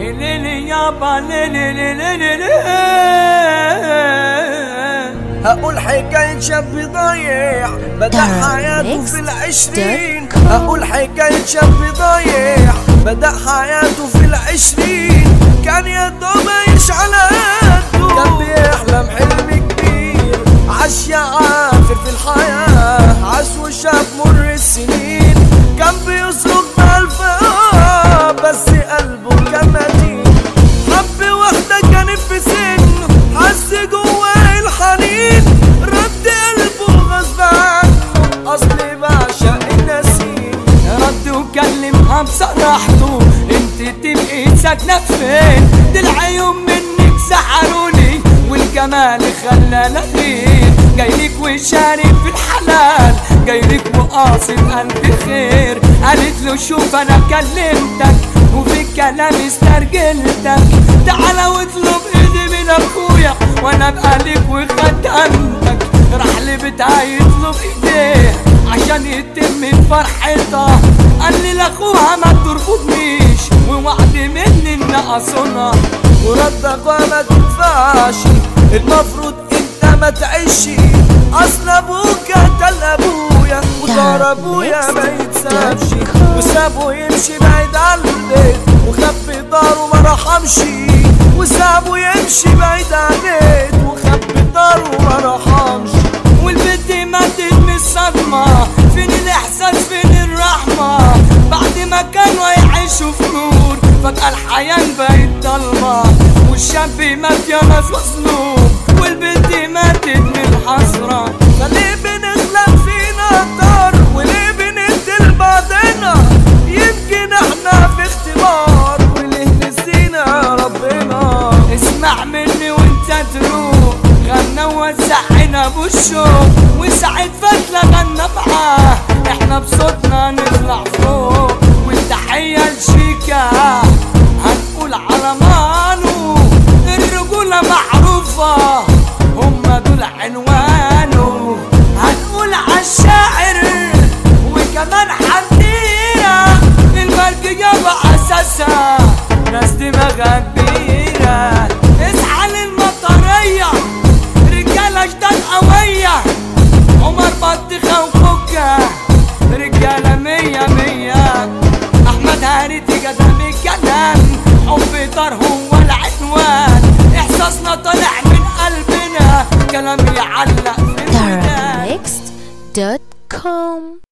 ليلي يابا ليلي ليلي ليلي هقول حكاية شاب ضايع بدأ حياته في العشرين هقول حكاية شاب ضايع بدأ حياته في العشرين كان يا دوب يعيش على قده كان بيحلم حلم كبير عاش يعافر في الحياة عاش وشاف مر السنين كان بيصرخ بألف آه بس قلبه كان متين حب واحدة كانت في سنه حس جواه الحنين رد قلبه غصب عنه أصلي بعشق النسيم رد وكلمها بصراحته انت تبقي ساكنة فين دي العيون منك سحروني والجمال خلانا غير جايلك وشارك في الحلال جايلك وقاصد قلبي خير قالت له شوف انا كلمتك وفي الكلام استرجلتك تعالى واطلب ايدي من اخويا وانا بقالك وخدمتك راح لبيتها يطلب ايديه عشان يتم فرحتها قال لي لاخوها ما ترفضنيش ووعد مني ان اصونها وردك وما تنفعش المفروض انت ما تعيش اصل ابوك قتل ابويا وضار ابويا ما يتسابش وسابه يمشي بعيد عن البيت وخبي داره ما رحمش وسابه يمشي بعيد عن البيت وخبي داره ما رحمش والبنت ماتت من الصدمة فين الإحساس فين الرحمة بعد ما كانوا يعيشوا في نور فجأة الحياة بقت ضلمة والشاب مات يا ناس مظلوم والبنت ماتت من الحسرة فليه بنغلب فينا طار وليه بندي لبعضنا يمكن احنا في اختبار وليه نسينا ربنا اسمع مني وانت تروح غنى ووزع عنب والشوق وسعد فتلة غنى معاه احنا بصوتنا نطلع فوق والتحية لشيكا هنقول على مانو الرجولة معروفة هما دول عنوانه هنقول عالشاعر وكمان حمدية المرجية بأساسها ناس دماغها كبيرة اصحى للمطرية رجالة جداد قوية عمر بطيخة وكوكا رجالة مية مية أحمد هارتي قدم الكلام حب طار هو العنوان إحساسنا طالع من قلبنا كلام يعلق في الودان Dark Next dot com